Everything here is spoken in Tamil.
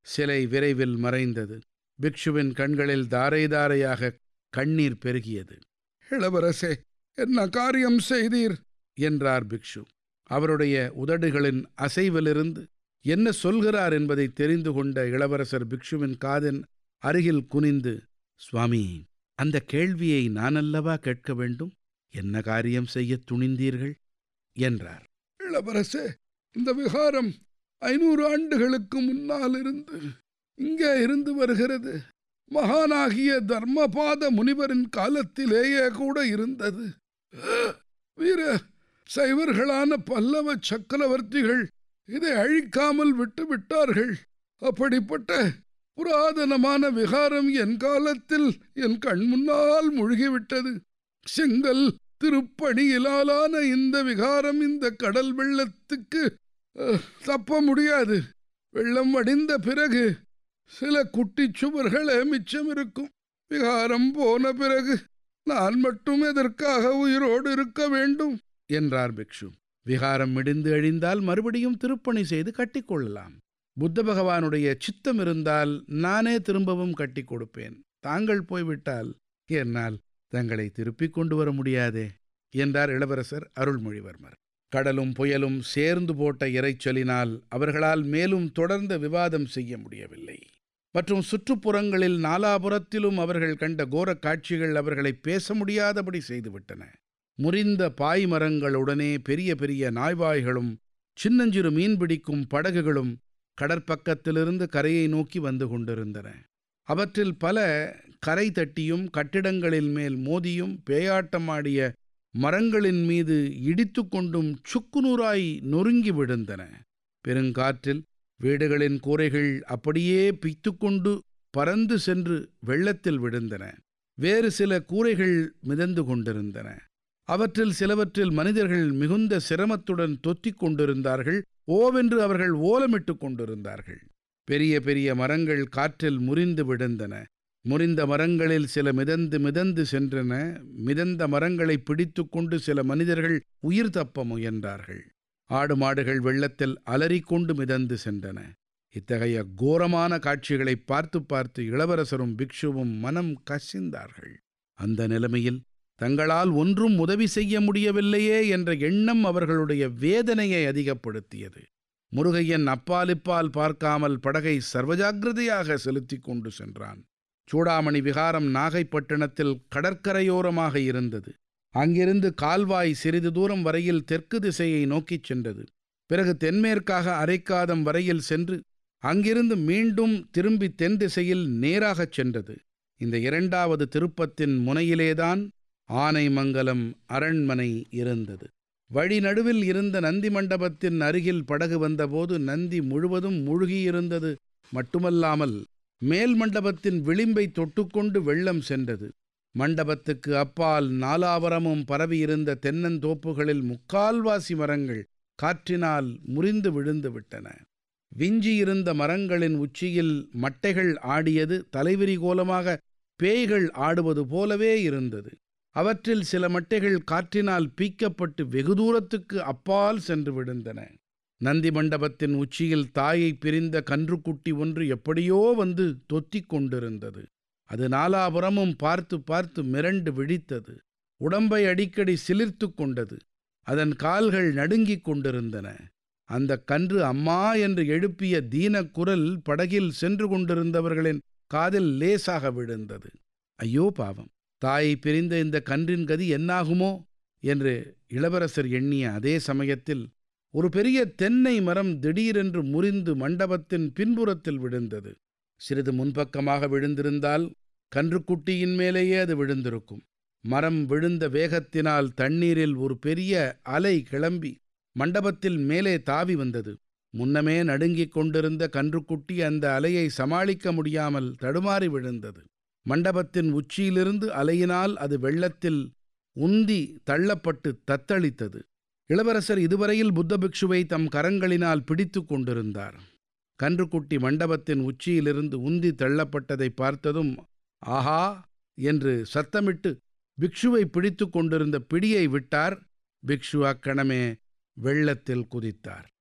சிலை விரைவில் மறைந்தது பிக்ஷுவின் கண்களில் தாரை தாரையாக கண்ணீர் பெருகியது இளவரசே என்ன காரியம் செய்தீர் என்றார் பிக்ஷு அவருடைய உதடுகளின் அசைவிலிருந்து என்ன சொல்கிறார் என்பதை தெரிந்து கொண்ட இளவரசர் பிக்ஷுவின் காதின் அருகில் குனிந்து சுவாமி அந்த கேள்வியை நானல்லவா கேட்க வேண்டும் என்ன காரியம் செய்யத் துணிந்தீர்கள் என்றார் இளவரசே இந்த விகாரம் ஐநூறு ஆண்டுகளுக்கு முன்னால் இருந்து இங்கே இருந்து வருகிறது மகானாகிய தர்மபாத முனிவரின் காலத்திலேயே கூட இருந்தது வீர சைவர்களான பல்லவ சக்கரவர்த்திகள் இதை அழிக்காமல் விட்டு விட்டார்கள் அப்படிப்பட்ட புராதனமான விகாரம் என் காலத்தில் என் கண் முன்னால் மூழ்கிவிட்டது செங்கல் திருப்பணியிலாலான இந்த விகாரம் இந்த கடல் வெள்ளத்துக்கு அஹ், தப்ப முடியாது வெள்ளம் வடிந்த பிறகு சில குட்டிச் சுவர்களே மிச்சம் இருக்கும் விகாரம் போன பிறகு நான் மட்டும் எதற்காக உயிரோடு இருக்க வேண்டும் என்றார் பிக்ஷு விகாரம் மிடிந்து அழிந்தால் மறுபடியும் திருப்பணி செய்து கட்டிக்கொள்ளலாம் புத்த பகவானுடைய சித்தம் இருந்தால் நானே திரும்பவும் கட்டி கொடுப்பேன் தாங்கள் போய்விட்டால் என்னால் தங்களை திருப்பிக் கொண்டு வர முடியாதே என்றார் இளவரசர் அருள்மொழிவர்மர் கடலும் புயலும் சேர்ந்து போட்ட இரைச்சலினால் அவர்களால் மேலும் தொடர்ந்த விவாதம் செய்ய முடியவில்லை மற்றும் சுற்றுப்புறங்களில் நாலாபுரத்திலும் அவர்கள் கண்ட கோரக் காட்சிகள் அவர்களை பேச முடியாதபடி செய்துவிட்டன முறிந்த பாய்மரங்களுடனே பெரிய பெரிய நாய்வாய்களும் சின்னஞ்சிறு மீன் பிடிக்கும் படகுகளும் கடற்பக்கத்திலிருந்து கரையை நோக்கி வந்து கொண்டிருந்தன அவற்றில் பல கரை தட்டியும் கட்டிடங்களின் மேல் மோதியும் பேயாட்டமாடிய மரங்களின் மீது இடித்து கொண்டும் சுக்குநூறாய் நொறுங்கி விழுந்தன பெருங்காற்றில் வீடுகளின் கூரைகள் அப்படியே பிய்த்துக்கொண்டு பறந்து சென்று வெள்ளத்தில் விழுந்தன வேறு சில கூரைகள் மிதந்து கொண்டிருந்தன அவற்றில் சிலவற்றில் மனிதர்கள் மிகுந்த சிரமத்துடன் தொத்திக் கொண்டிருந்தார்கள் ஓவென்று அவர்கள் ஓலமிட்டுக் கொண்டிருந்தார்கள் பெரிய பெரிய மரங்கள் காற்றில் முறிந்து விழுந்தன முறிந்த மரங்களில் சில மிதந்து மிதந்து சென்றன மிதந்த மரங்களை பிடித்து கொண்டு சில மனிதர்கள் உயிர் தப்ப முயன்றார்கள் ஆடு மாடுகள் வெள்ளத்தில் அலறிக்கொண்டு மிதந்து சென்றன இத்தகைய கோரமான காட்சிகளை பார்த்து பார்த்து இளவரசரும் பிக்ஷுவும் மனம் கசிந்தார்கள் அந்த நிலைமையில் தங்களால் ஒன்றும் உதவி செய்ய முடியவில்லையே என்ற எண்ணம் அவர்களுடைய வேதனையை அதிகப்படுத்தியது முருகையன் அப்பாலிப்பால் பார்க்காமல் படகை சர்வஜாக்கிரதையாக செலுத்திக் கொண்டு சென்றான் சூடாமணி விகாரம் நாகைப்பட்டினத்தில் கடற்கரையோரமாக இருந்தது அங்கிருந்து கால்வாய் சிறிது தூரம் வரையில் தெற்கு திசையை நோக்கிச் சென்றது பிறகு தென்மேற்காக அரைக்காதம் வரையில் சென்று அங்கிருந்து மீண்டும் திரும்பி தென் திசையில் நேராகச் சென்றது இந்த இரண்டாவது திருப்பத்தின் முனையிலேதான் ஆனைமங்கலம் அரண்மனை இருந்தது வழி நடுவில் இருந்த நந்தி மண்டபத்தின் அருகில் படகு வந்தபோது நந்தி முழுவதும் மூழ்கியிருந்தது மட்டுமல்லாமல் மேல் மண்டபத்தின் விளிம்பை தொட்டுக்கொண்டு வெள்ளம் சென்றது மண்டபத்துக்கு அப்பால் நாலாவரமும் பரவியிருந்த தென்னந்தோப்புகளில் முக்கால்வாசி மரங்கள் காற்றினால் முறிந்து விழுந்து விட்டன விஞ்சியிருந்த மரங்களின் உச்சியில் மட்டைகள் ஆடியது தலைவிரி கோலமாக பேய்கள் ஆடுவது போலவே இருந்தது அவற்றில் சில மட்டைகள் காற்றினால் பீக்கப்பட்டு வெகு தூரத்துக்கு அப்பால் சென்று விழுந்தன நந்தி மண்டபத்தின் உச்சியில் தாயை பிரிந்த கன்றுக்குட்டி ஒன்று எப்படியோ வந்து தொத்திக் கொண்டிருந்தது அது நாலாபுறமும் பார்த்து பார்த்து மிரண்டு விழித்தது உடம்பை அடிக்கடி சிலிர்த்து கொண்டது அதன் கால்கள் நடுங்கிக் கொண்டிருந்தன அந்த கன்று அம்மா என்று எழுப்பிய தீன குரல் படகில் சென்று கொண்டிருந்தவர்களின் காதில் லேசாக விழுந்தது ஐயோ பாவம் தாயை பிரிந்த இந்த கன்றின் கதி என்னாகுமோ என்று இளவரசர் எண்ணிய அதே சமயத்தில் ஒரு பெரிய தென்னை மரம் திடீரென்று முறிந்து மண்டபத்தின் பின்புறத்தில் விழுந்தது சிறிது முன்பக்கமாக விழுந்திருந்தால் கன்றுக்குட்டியின் மேலேயே அது விழுந்திருக்கும் மரம் விழுந்த வேகத்தினால் தண்ணீரில் ஒரு பெரிய அலை கிளம்பி மண்டபத்தில் மேலே தாவி வந்தது முன்னமே நடுங்கிக் கொண்டிருந்த கன்றுக்குட்டி அந்த அலையை சமாளிக்க முடியாமல் தடுமாறி விழுந்தது மண்டபத்தின் உச்சியிலிருந்து அலையினால் அது வெள்ளத்தில் உந்தி தள்ளப்பட்டு தத்தளித்தது இளவரசர் இதுவரையில் புத்த பிக்ஷுவை தம் கரங்களினால் பிடித்து கொண்டிருந்தார் கன்றுக்குட்டி மண்டபத்தின் உச்சியிலிருந்து உந்தி தள்ளப்பட்டதை பார்த்ததும் ஆஹா என்று சத்தமிட்டு பிக்ஷுவை பிடித்து கொண்டிருந்த பிடியை விட்டார் பிக்ஷு அக்கணமே வெள்ளத்தில் குதித்தார்